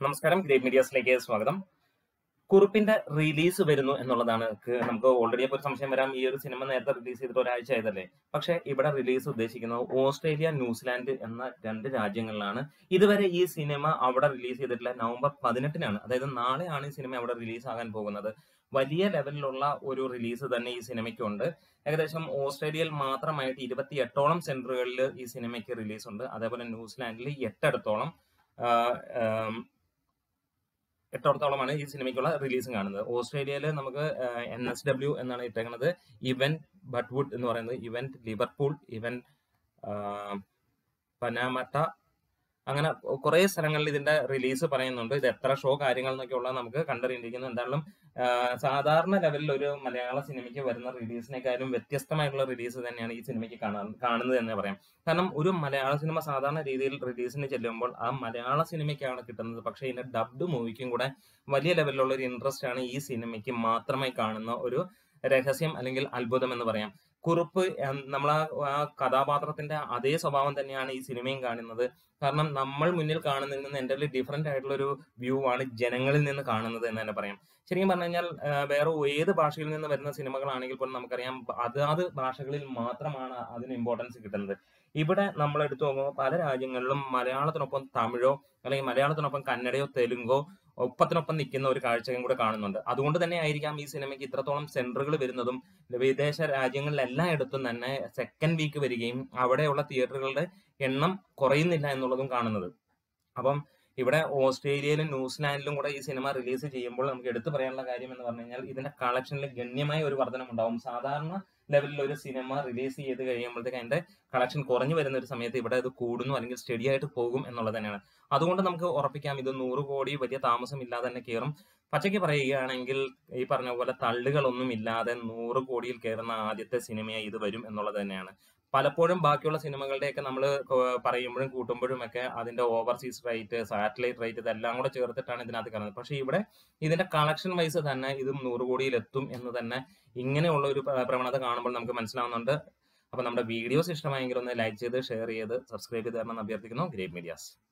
നമസ്കാരം ഗ്രേറ്റ് മീഡിയാസിലേക്ക് സ്വാഗതം കുറിപ്പിന്റെ റിലീസ് വരുന്നു എന്നുള്ളതാണ് ക്ക് നമുക്ക് ഓൾറെഡി അപ്പോൾ ഒരു സംശയം വരാം ഈ ഒരു സിനിമ നേരത്തെ റിലീസ് ചെയ്തിട്ട് ഒരാഴ്ച ആയതല്ലേ പക്ഷേ ഇവിടെ റിലീസ് ഉദ്ദേശിക്കുന്നത് ഓസ്ട്രേലിയ ന്യൂസിലാൻഡ് എന്ന രണ്ട് രാജ്യങ്ങളിലാണ് ഇതുവരെ ഈ സിനിമ അവിടെ റിലീസ് ചെയ്തിട്ടില്ല നവംബർ പതിനെട്ടിനാണ് അതായത് നാളെയാണ് ഈ സിനിമ അവിടെ റിലീസ് ആകാൻ പോകുന്നത് വലിയ ലെവലിലുള്ള ഒരു റിലീസ് തന്നെ ഈ സിനിമയ്ക്കുണ്ട് ഏകദേശം ഓസ്ട്രേലിയയിൽ മാത്രമായിട്ട് ഇരുപത്തി എട്ടോളം സെന്ററുകളിൽ ഈ സിനിമയ്ക്ക് റിലീസ് ഉണ്ട് അതേപോലെ ന്യൂസിലാൻഡിൽ എട്ടിടത്തോളം ആഹ്, ആം, എട്ടോടത്തോളമാണ് ഈ സിനിമയ്ക്കുള്ള റിലീസും കാണുന്നത് ഓസ്ട്രേലിയയിൽ നമുക്ക് എൻ എസ് ഡബ്ല്യു എന്നാണ് ഇട്ടേക്കുന്നത് ഇവന്റ് ബട്ട്വുഡ് എന്ന് പറയുന്നത് ഇവന്റ് ലിവർപൂൾ ഇവന്റ് പനാമട്ട അങ്ങനെ കുറെ സ്ഥലങ്ങളിൽ ഇതിന്റെ റിലീസ് പറയുന്നുണ്ട് ഇത് എത്ര ഷോ കാര്യങ്ങൾ എന്നൊക്കെ ഉള്ളത് നമുക്ക് കണ്ടറിയിരിക്കുന്നു എന്തായാലും ആ, സാധാരണ ലെവലിൽ ഒരു മലയാള സിനിമയ്ക്ക് വരുന്ന റിലീസിനെക്കാളും വ്യത്യസ്തമായിട്ടുള്ള റിലീസ് തന്നെയാണ് ഈ സിനിമയ്ക്ക് കാണാൻ കാണുന്നത് എന്ന് പറയാം കാരണം ഒരു മലയാള സിനിമ സാധാരണ രീതിയിൽ റിലീസിന് ചെല്ലുമ്പോൾ ആ മലയാള സിനിമയ്ക്കാണ് കിട്ടുന്നത് പക്ഷേ ഇതിന്റെ ഡബ്ഡ് മൂവിക്കും കൂടെ വലിയ ലെവലിലുള്ള ഒരു ഇൻട്രസ്റ്റ് ആണ് ഈ സിനിമയ്ക്ക് മാത്രമായി കാണുന്ന ഒരു രഹസ്യം അല്ലെങ്കിൽ അത്ഭുതം എന്ന് പറയാം കുറിപ്പ് നമ്മൾ ആ കഥാപാത്രത്തിന്റെ അതേ സ്വഭാവം തന്നെയാണ് ഈ സിനിമയും കാണുന്നത് കാരണം നമ്മൾ മുന്നിൽ കാണുന്നതിൽ നിന്ന് എൻ്റെ ഡിഫറെന്റ് ആയിട്ടുള്ള ഒരു വ്യൂ ആണ് ജനങ്ങളിൽ നിന്ന് കാണുന്നത് എന്ന് തന്നെ പറയാം ശരിക്കും പറഞ്ഞു കഴിഞ്ഞാൽ ആ, വേറെ ഏത് ഭാഷയിൽ നിന്ന് വരുന്ന സിനിമകളാണെങ്കിൽ പോലും നമുക്കറിയാം അതാത് ഭാഷകളിൽ മാത്രമാണ് അതിന് ഇമ്പോർട്ടൻസ് കിട്ടുന്നത് ഇവിടെ നമ്മൾ എടുത്തു നോക്കുമ്പോൾ പല രാജ്യങ്ങളിലും മലയാളത്തിനൊപ്പം തമിഴോ അല്ലെങ്കിൽ മലയാളത്തിനൊപ്പം കന്നഡയോ തെലുങ്കോ ഒപ്പത്തിനൊപ്പം നിൽക്കുന്ന ഒരു കാഴ്ചയും കൂടെ കാണുന്നുണ്ട് അതുകൊണ്ട് തന്നെ ആയിരിക്കാം ഈ സിനിമയ്ക്ക് ഇത്രത്തോളം സെന്ററുകൾ വരുന്നതും വിദേശ രാജ്യങ്ങളിലെല്ലായിടത്തും തന്നെ സെക്കൻഡ് വീക്ക് വരികയും അവിടെയുള്ള തിയേറ്ററുകളുടെ എണ്ണം കുറയുന്നില്ല എന്നുള്ളതും കാണുന്നത് അപ്പം ഇവിടെ ഓസ്ട്രേലിയയിലും ന്യൂസിലാൻഡിലും കൂടെ ഈ സിനിമ റിലീസ് ചെയ്യുമ്പോൾ നമുക്ക് എടുത്തു പറയാനുള്ള കാര്യം എന്ന് പറഞ്ഞു കഴിഞ്ഞാൽ ഇതിന്റെ കളക്ഷനിൽ ഗണ്യമായ ഒരു വർധനം ഉണ്ടാവും സാധാരണ ലെവലിൽ ഒരു സിനിമ റിലീസ് ചെയ്ത് കഴിയുമ്പോഴത്തേക്ക് അതിന്റെ കളക്ഷൻ കുറഞ്ഞു വരുന്ന ഒരു സമയത്ത് ഇവിടെ ഇത് കൂടുന്നു അല്ലെങ്കിൽ സ്റ്റഡി ആയിട്ട് പോകും എന്നുള്ളത് തന്നെയാണ് അതുകൊണ്ട് നമുക്ക് ഉറപ്പിക്കാം ഇത് നൂറ് കോടി വലിയ താമസമില്ലാതെ തന്നെ കയറും പച്ചയ്ക്ക് പറയുകയാണെങ്കിൽ ഈ പറഞ്ഞ പോലെ തള്ളുകളൊന്നും ഇല്ലാതെ നൂറ് കോടിയിൽ കയറുന്ന ആദ്യത്തെ സിനിമയായി ഇത് വരും എന്നുള്ളത് തന്നെയാണ് പലപ്പോഴും ബാക്കിയുള്ള സിനിമകളുടെയൊക്കെ നമ്മൾ പറയുമ്പോഴും കൂട്ടുമ്പോഴും ഒക്കെ അതിന്റെ ഓവർസീസ് റേറ്റ് സാറ്റലൈറ്റ് റേറ്റ് ഇതെല്ലാം കൂടെ ചേർത്തിട്ടാണ് ഇതിനകത്ത് കാണുന്നത് പക്ഷേ ഇവിടെ ഇതിന്റെ കളക്ഷൻ വൈസ് തന്നെ ഇതും നൂറ് കോടിയിൽ എത്തും എന്ന് തന്നെ ഇങ്ങനെയുള്ള ഒരു പ്ര- പ്രവണത കാണുമ്പോൾ നമുക്ക് മനസ്സിലാവുന്നുണ്ട് അപ്പൊ നമ്മുടെ വീഡിയോസ് ഇഷ്ടമായെങ്കിൽ ഒന്ന് ലൈക്ക് ചെയ്ത് ഷെയർ ചെയ്ത് സബ്സ്ക്രൈബ് ചെയ്ത് തരണം എന്ന് അഭ്യർത്ഥിക്കുന്നു ഗ്രേറ്റ് മീഡിയാസ്